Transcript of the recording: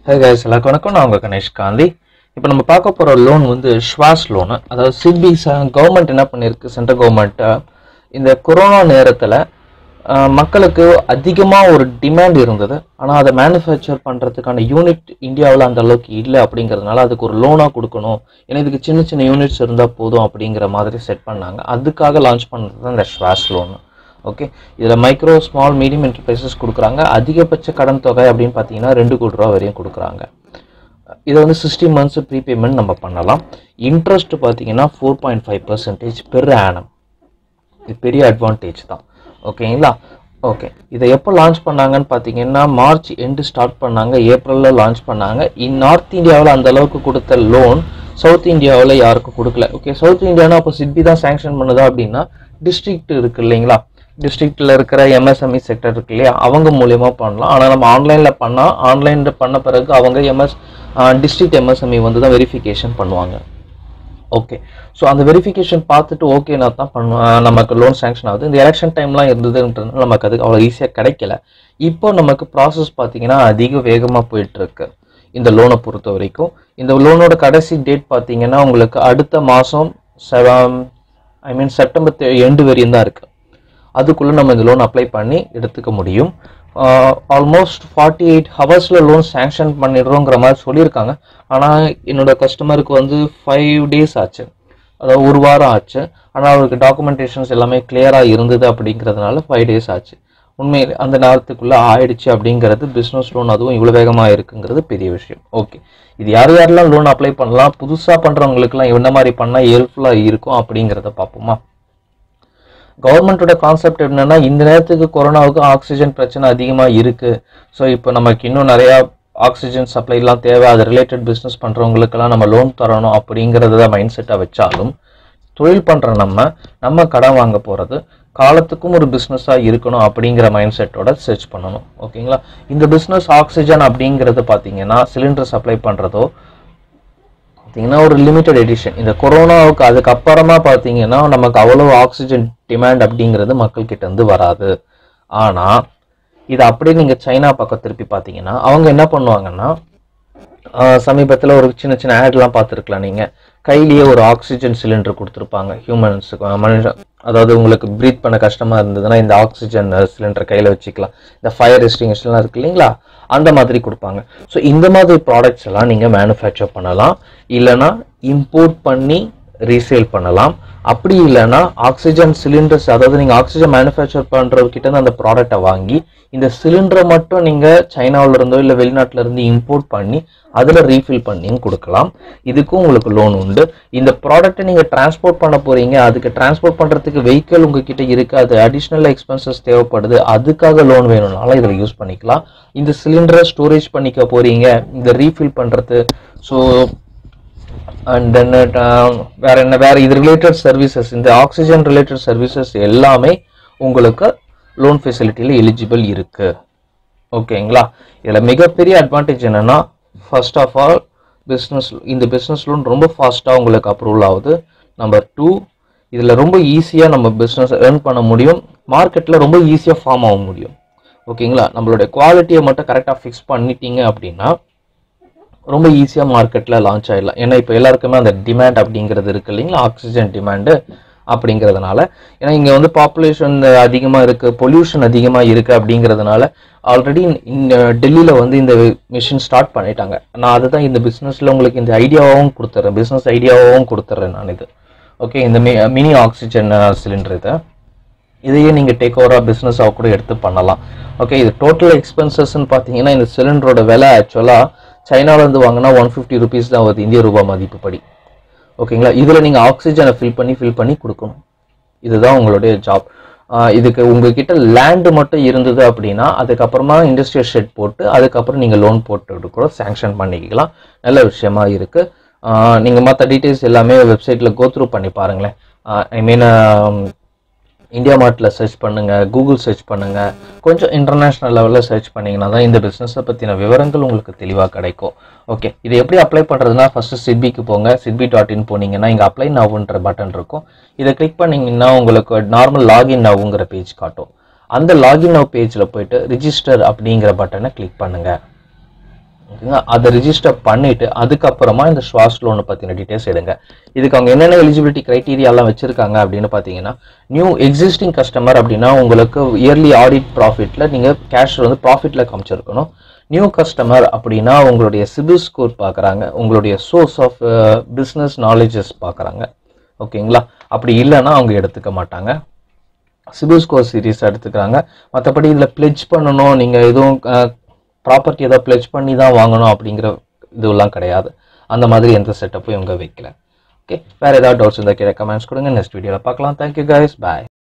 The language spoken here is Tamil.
ஹே கைஸ் எல்லாருக்கும் வணக்கம் நான் உங்கள் கணேஷ் காந்தி இப்போ நம்ம பார்க்க போகிற லோன் வந்து ஸ்வாஸ் லோனு அதாவது சிபி கவர்மெண்ட் என்ன பண்ணியிருக்கு சென்ட்ரல் கவர்மெண்ட்டை இந்த கொரோனா நேரத்தில் மக்களுக்கு அதிகமாக ஒரு டிமாண்ட் இருந்தது ஆனால் அதை மேனுஃபேக்சர் பண்ணுறதுக்கான யூனிட் இந்தியாவில் அந்த அளவுக்கு இல்லை அப்படிங்கிறதுனால அதுக்கு ஒரு லோனாக கொடுக்கணும் ஏன்னா இதுக்கு சின்ன சின்ன யூனிட்ஸ் இருந்தால் போதும் அப்படிங்கிற மாதிரி செட் பண்ணாங்க அதுக்காக லான்ச் பண்ணுறது தான் இந்த ஸ்வாஸ் லோனு ஓகே இதில் மைக்ரோ ஸ்மால் மீடியம் என்டர்பிரைசஸ் கொடுக்குறாங்க அதிகபட்ச கடன் தொகை அப்படின்னு பார்த்தீங்கன்னா ரெண்டு கோடி ரூபா வரையும் கொடுக்குறாங்க இதை வந்து சிக்ஸ்டி மந்த்ஸ் ப்ரீபேமெண்ட் நம்ம பண்ணலாம் இன்ட்ரெஸ்ட் பார்த்தீங்கன்னா four point five percentage per annum இது பெரிய அட்வான்டேஜ் தான் ஓகேங்களா ஓகே இதை எப்போ லான்ச் பண்ணாங்கன்னு பார்த்தீங்கன்னா மார்ச் எண்டு ஸ்டார்ட் பண்ணாங்க ஏப்ரலில் லான்ச் பண்ணாங்க இன் நார்த் இந்தியாவில் அந்த அளவுக்கு கொடுத்த லோன் சவுத் இந்தியாவில் யாருக்கும் கொடுக்கல ஓகே சவுத் இந்தியானா அப்போ சிட்பி தான் சேங்ஷன் பண்ணுதா அப்படின்னா டிஸ்ட்ரிக்ட் இருக்கு இல்லைங்களா டிஸ்ட்ரிக்டில் இருக்கிற எம்எஸ்எம்இ செக்டர் இருக்கு இல்லையா அவங்க மூலியமா பண்ணலாம் ஆனால் நம்ம ஆன்லைனில் பண்ணால் ஆன்லைனில் பண்ண பிறகு அவங்க எம்எஸ் டிஸ்ட்ரிக்ட் எம்எஸ்எம்இ வந்து தான் வெரிஃபிகேஷன் பண்ணுவாங்க ஓகே ஸோ அந்த வெரிஃபிகேஷன் பார்த்துட்டு ஓகேனா தான் பண்ண நமக்கு லோன் சேங்ஷன் ஆகுது இந்த எலெக்ஷன் டைம்லாம் இருந்ததுன்றதுனால நமக்கு அதுக்கு அவ்வளோ ஈஸியாக கிடைக்கல இப்போ நமக்கு ப்ராசஸ் பார்த்தீங்கன்னா அதிக வேகமாக போயிட்டு இருக்கு இந்த லோனை பொறுத்த வரைக்கும் இந்த லோனோட கடைசி டேட் பார்த்தீங்கன்னா உங்களுக்கு அடுத்த மாதம் seven I mean September end வரையும் தான் இருக்குது அதுக்குள்ளே நம்ம இந்த லோன் அப்ளை பண்ணி எடுத்துக்க முடியும் ஆல்மோஸ்ட் ஃபார்ட்டி எயிட் ஹவர்ஸில் லோன் சேங்ஷன் பண்ணிடுறோங்கிற மாதிரி சொல்லியிருக்காங்க ஆனால் என்னோட கஸ்டமருக்கு வந்து ஃபைவ் டேஸ் ஆச்சு அதாவது ஒரு வாரம் ஆச்சு ஆனால் அவருக்கு டாக்குமெண்டேஷன்ஸ் எல்லாமே கிளியராக இருந்தது அப்படிங்கிறதுனால ஃபைவ் டேஸ் ஆச்சு உண்மையில் அந்த நேரத்துக்குள்ளே ஆயிடுச்சு அப்படிங்கிறது பிஸ்னஸ் லோன் அதுவும் இவ்வளோ வேகமாக இருக்குங்கிறது பெரிய விஷயம் ஓகே இது யார் யாரெல்லாம் லோன் அப்ளை பண்ணலாம் புதுசாக பண்ணுறவங்களுக்குலாம் என்ன மாதிரி பண்ணால் ஹெல்ப்ஃபுல்லாக இருக்கும் அப்படிங்கிறத பார்ப்போமா கவர்மெண்ட்டோட கான்செப்ட் என்னன்னா இந்த நேரத்துக்கு கொரோனாவுக்கு ஆக்சிஜன் பிரச்சனை அதிகமாக இருக்கு ஸோ இப்போ நமக்கு இன்னும் நிறையா ஆக்சிஜன் சப்ளைலாம் தேவை அது ரிலேட்டட் பிஸ்னஸ் பண்ணுறவங்களுக்கெல்லாம் நம்ம லோன் தரணும் அப்படிங்கிறத மைண்ட் செட்டாக வச்சாலும் தொழில் பண்ணுற நம்ம நம்ம கடன் வாங்க போகிறது காலத்துக்கும் ஒரு பிஸ்னஸாக இருக்கணும் அப்படிங்கிற மைண்ட் செட்டோட சர்ச் பண்ணணும் ஓகேங்களா இந்த பிஸ்னஸ் ஆக்சிஜன் அப்படிங்கிறது பார்த்தீங்கன்னா சிலிண்டர் சப்ளை பண்ணுறதோ பார்த்தீங்கன்னா ஒரு லிமிட்டட் எடிஷன் இந்த கொரோனாவுக்கு அதுக்கப்புறமா பார்த்தீங்கன்னா நமக்கு அவ்வளோ ஆக்சிஜன் டிமாண்ட் அப்படிங்கிறது மக்கள்கிட்ட இருந்து வராது ஆனால் இது அப்படியே நீங்கள் சைனா பக்கம் திருப்பி பார்த்தீங்கன்னா அவங்க என்ன பண்ணுவாங்கன்னா சமீபத்தில் ஒரு சின்ன சின்ன ஆட்லாம் பார்த்துருக்கலாம் நீங்கள் கையிலேயே ஒரு ஆக்சிஜன் சிலிண்டர் கொடுத்துருப்பாங்க ஹியூமன்ஸுக்கு மனுஷன் அதாவது உங்களுக்கு ப்ரீத் பண்ண கஷ்டமாக இருந்ததுன்னா இந்த ஆக்சிஜன் சிலிண்டர் கையில் வச்சுக்கலாம் இந்த ஃபயர் எஸ்டிங்ஷன்லாம் இருக்கு இல்லைங்களா அந்த மாதிரி கொடுப்பாங்க ஸோ இந்த மாதிரி ப்ராடக்ட்ஸ் எல்லாம் நீங்கள் மேனுஃபேக்சர் பண்ணலாம் இல்லைன்னா இம்போர்ட் பண்ணி ரீசேல் பண்ணலாம் அப்படி இல்லைன்னா ஆக்சிஜன் சிலிண்டர்ஸ் அதாவது நீங்கள் ஆக்சிஜன் மேனுஃபேக்சர் பண்ணுறவர்கிட்ட இருந்து அந்த ப்ராடக்டை வாங்கி இந்த சிலிண்டரை மட்டும் நீங்கள் சைனாவில இருந்தோ இல்லை வெளிநாட்டில இருந்து இம்போர்ட் பண்ணி அதில் ரீஃபில் பண்ணியும் கொடுக்கலாம் இதுக்கும் உங்களுக்கு லோன் உண்டு இந்த ப்ராடக்ட்டை நீங்கள் டிரான்ஸ்போர்ட் பண்ண போறீங்க அதுக்கு டிரான்ஸ்போர்ட் பண்ணுறதுக்கு வெஹிக்கிள் உங்ககிட்ட இருக்கு அது அடிஷ்னல் எக்ஸ்பென்சஸ் தேவைப்படுது அதுக்காக லோன் வேணும்னாலும் இதில் யூஸ் பண்ணிக்கலாம் இந்த சிலிண்டரை ஸ்டோரேஜ் பண்ணிக்க போறீங்க இந்த ரீஃபில் பண்ணுறது ஸோ அண்ட் தென் வேற என்ன வேற இது ரிலேட்டட் சர்வீசஸ் இந்த ஆக்சிஜன் ரிலேட்டட் சர்வீசஸ் எல்லாமே உங்களுக்கு லோன் ஃபெசிலிட்டியில் எலிஜிபிள் இருக்கு ஓகேங்களா இதில் மிகப்பெரிய அட்வான்டேஜ் என்னன்னா ஃபர்ஸ்ட் ஆஃப் ஆல் பிஸ்னஸ் இந்த பிஸ்னஸ் லோன் ரொம்ப ஃபாஸ்ட்டாக உங்களுக்கு அப்ரூவல் ஆகுது நம்பர் டூ இதில் ரொம்ப ஈஸியாக நம்ம பிஸ்னஸ் ஏர்ன் பண்ண முடியும் மார்க்கெட்டில் ரொம்ப ஈஸியாக ஃபார்ம் ஆக முடியும் ஓகேங்களா நம்மளுடைய குவாலிட்டியை மட்டும் கரெக்டாக ஃபிக்ஸ் பண்ணிட்டீங்க அப்படின்னா ரொம்ப ஈஸியாக மார்க்கெட்டில் லான்ச் ஆகிடலாம் ஏன்னா இப்போ எல்லாருக்குமே அந்த டிமாண்ட் அப்படிங்கிறது இருக்கு இல்லைங்களா ஆக்சிஜன் டிமாண்டு அப்படிங்கிறதுனால ஏன்னா இங்கே வந்து பாப்புலேஷன் அதிகமாக இருக்குது பொல்யூஷன் அதிகமாக இருக்குது அப்படிங்கிறதுனால ஆல்ரெடி இந்த டெல்லியில் வந்து இந்த மிஷின் ஸ்டார்ட் பண்ணிட்டாங்க நான் அதுதான் இந்த பிஸ்னஸில் உங்களுக்கு இந்த ஐடியாவும் கொடுத்துட்றேன் பிஸ்னஸ் ஐடியாவும் கொடுத்துட்றேன் நான் இது ஓகே இந்த மினி ஆக்சிஜன் சிலிண்டர் இதை இதையே நீங்கள் டேக் ஓவராக பிஸ்னஸாக கூட எடுத்து பண்ணலாம் ஓகே இது டோட்டல் எக்ஸ்பென்சஸ்ன்னு பார்த்தீங்கன்னா இந்த சிலிண்டரோட விலை ஆக்சுவலாக சைனாவிலேருந்து வாங்கினா ஒன் ஃபிஃப்டி ருபீஸ் தான் வருது இந்திய ரூபாய் மதிப்புப்படி ஓகேங்களா இதில் நீங்கள் ஆக்சிஜனை ஃபில் பண்ணி ஃபில் பண்ணி கொடுக்கணும் இதுதான் உங்களுடைய ஜாப் இதுக்கு உங்ககிட்ட லேண்டு மட்டும் இருந்தது அப்படின்னா அதுக்கப்புறமா இண்டஸ்ட்ரியல் ஷெட் போட்டு அதுக்கப்புறம் நீங்கள் லோன் போட்டு கூட சேங்ஷன் பண்ணிக்கலாம் நல்ல விஷயமா இருக்குது நீங்கள் மற்ற டீட்டெயில்ஸ் எல்லாமே வெப்சைட்டில் கோத்ரூ பண்ணி பாருங்களேன் ஐ மீன் இந்தியா மார்ட்டில் சர்ச் பண்ணுங்கள் கூகுள் சர்ச் பண்ணுங்கள் கொஞ்சம் இன்டர்நேஷ்னல் லெவலில் சர்ச் பண்ணிங்கன்னா தான் இந்த பிஸ்னஸை பற்றின விவரங்கள் உங்களுக்கு தெளிவாக கிடைக்கும் ஓகே இது எப்படி அப்ளை பண்ணுறதுனா ஃபஸ்ட்டு சிட்பிக்கு போங்க சிட்பி டாட் இன் போனீங்கன்னா இங்கே அப்ளை நவ்ன்ற பட்டன் இருக்கும் இதை கிளிக் பண்ணிங்கன்னா உங்களுக்கு நார்மல் லாகின் நவ்ங்கிற பேஜ் காட்டும் அந்த லாகின் நவ் பேஜில் போயிட்டு ரிஜிஸ்டர் அப்படிங்கிற பட்டனை கிளிக் பண்ணுங்கள் ஓகேங்களா அதை ரிஜிஸ்டர் பண்ணிட்டு அதுக்கப்புறமா இந்த ஸ்வாஸ் லோனை பற்றின டீட்டெயில்ஸ் எடுங்க இதுக்கு அவங்க என்னென்ன எலிஜிபிலிட்டி க்ரைட்டீரியாலாம் வச்சிருக்காங்க அப்படின்னு பார்த்தீங்கன்னா நியூ எக்ஸிஸ்டிங் கஸ்டமர் அப்படின்னா உங்களுக்கு இயர்லி ஆடிட் ப்ராஃபிட்டில் நீங்கள் கேஷ் வந்து ப்ராஃபிட்டில் காமிச்சிருக்கணும் நியூ கஸ்டமர் அப்படின்னா உங்களுடைய சிபில் ஸ்கோர் பார்க்குறாங்க உங்களுடைய சோர்ஸ் ஆஃப் பிஸ்னஸ் நாலேஜஸ் பார்க்குறாங்க ஓகேங்களா அப்படி இல்லைன்னா அவங்க எடுத்துக்க மாட்டாங்க சிபில் ஸ்கோர் சீரிஸ் எடுத்துக்கிறாங்க மற்றபடி இதில் பிளெஜ் பண்ணணும் நீங்கள் எதுவும் ப்ராப்பர்ட்டி ஏதாவது பிளெஜ் பண்ணி தான் வாங்கணும் அப்படிங்கிற இதுவெல்லாம் கிடையாது அந்த மாதிரி எந்த செட்டப்பும் இவங்க வைக்கல ஓகே வேறு ஏதாவது டவுட்ஸ் இருந்தால் கீழே கமெண்ட்ஸ் கொடுங்க நெக்ஸ்ட் வீடியோவில் பார்க்கலாம் தேங்க்யூ guys bye